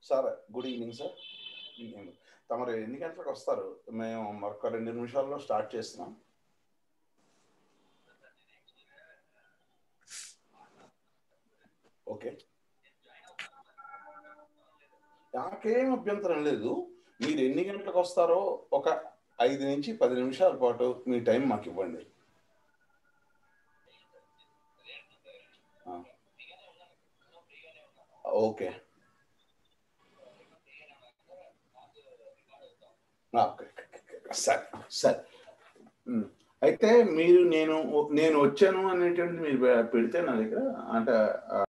Sir good evening sir evening. తమరు ఎన్ని గంటలకు వస్తారు మేము మరొక రెండు నిమిషాల్లో స్టార్ట్ చేస్తున్నాం ఓకే నాకేం అభ్యంతరం లేదు మీరు ఎన్ని గంటలకు వస్తారో ఒక ఐదు నుంచి పది నిమిషాల పాటు మీ టైం మాకు ఇవ్వండి ఆ. ఓకే ఆ, ఓకే, ఓకే, ఓకే. సరే సరే ఉమ్. అయితే మీరు నేను నేను వచ్చాను అనేటువంటి మీరు పెడితే నా దగ్గర అంటే